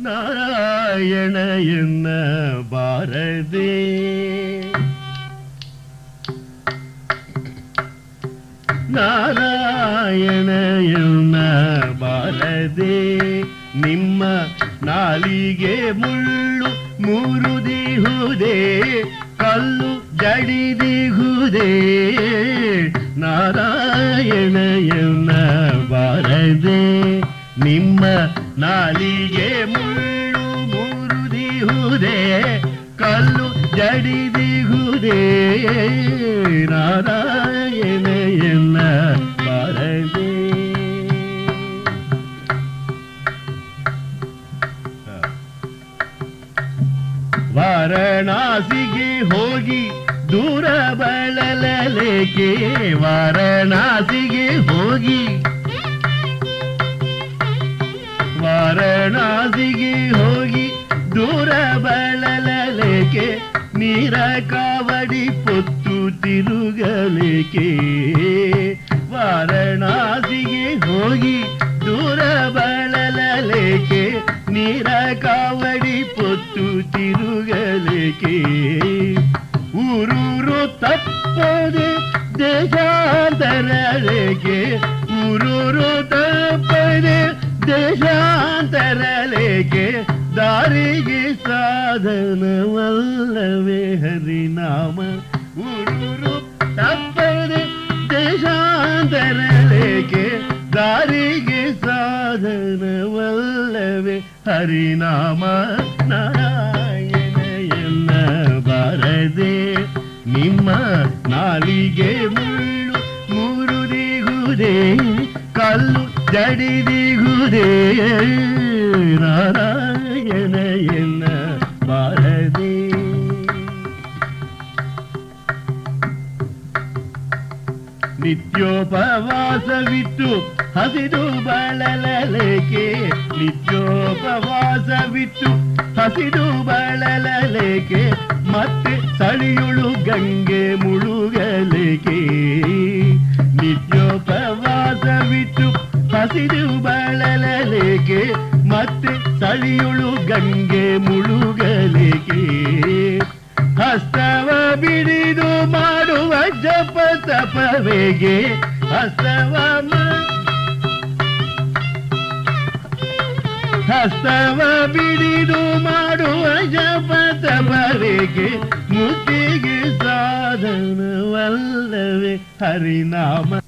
ನಾರಾಯಣ ಎನ್ನ ಬಾರದೆ ನಾರಾಯಣ ಎನ್ನ ಬಾರದೆ ನಿಮ್ಮ ನಾಲಿಗೆ ಮುಳ್ಳು ಮುರುದಿಹುದೇ ಕಲ್ಲು ಜಡಿದಿಹುದೇ ನಾರಾಯಣ ಎನ್ನ ಬಾರದೆ ನಿಮ್ಮ ನಾಲಿಗೆ ಮುಳ್ಳು ಮುರುದಿಹುದೇ ಕಲ್ಲು ಜಡಿದಿಹುದೇ ನಾರಾಯಣ ಎನ್ನ ಬಾರದೆ ವಾರಣಾಸಿಗೆ ಹೋಗಿ ದೂರ ಬಳಲಲೇಕೆ ವಾರಣಾಸಿಗೆ ಹೋಗಿ ವಾರಣಾಸಿಗೆ ಹೋಗಿ ದೂರ ಬಳಲಲೇಕೆ ನೀರ ಕಾವಡಿ ಪೊತ್ತು ತಿರುಗಲೇಕೆ ವಾರಣಾಸಿಗೆ ಹೋಗಿ ದೂರ ಬಳಲಲೇಕೆ ನೀರ ಕಾವಡಿ ಪೊತ್ತು ತಿರುಗಲೇಕೆ ಊರೂರು ತಪ್ಪದೆ ದೇಶಾಂತರಲೇಕೆ ಊರೂರು ತಪ್ಪದೆ ದೇಶಾಂತರಲೇಕೆ ದಾರಿಗೆ ಸಾಧನವಲ್ಲವೇ ಹರಿನಾಮ ಊರೂರು ತಪ್ಪದೆ ದೇಶಾಂತರಲೇಕೆ ದಾರಿಗೆ ಸಾಧನವಲ್ಲವೇ ಹರಿನಾಮ ನಾರಾಯಣ ಎನ್ನ ಬಾರದೆ ನಿಮ್ಮ ನಾಲಿಗೆ ಮುಳ್ಳು ಮುರುದಿಗುದೇ ಕಲ್ಲು ಜಡಿದಿಗುದೇ ನಾರಾಯಣ ಎನ್ನ ಬಾರದೆ ನಿತ್ಯೋಪವಾಸವಿತ್ತು ಹಸಿದು ಬಳಲಲೇಕೆ ನಿತ್ಯೋಪವಾಸವಿತ್ತು ಹಸಿದು ಬಳಲಲೇಕೆ ಮತ್ತೆ ಸಳಿಯುಳು ಗಂಗೆ ಮುಳುಗಲೇಕೆ ನಿತ್ಯೋಪವಾಸವಿತ್ತು ಹಸಿದು ಬಳಲಲೇಕೆ ಮತ್ತೆ ಸಳಿಯುಳು ಗಂಗೆ ಮುಳುಗಲೇಕೆ ಹಸ್ತವ ಬಿಡಿದು ಮಾಡುವ ಜಪ ತಪವೆಗೆ ಹಸ್ತವ ಮ- ಹಸ್ತವ ಬಿಡಿದು ಮಾಡುವ ಜಪ ತಪವೆಗೆ ಮುತ್ತಿಗೆ ಸಾಧನವಲ್ಲವೇ ಹರಿನಾಮ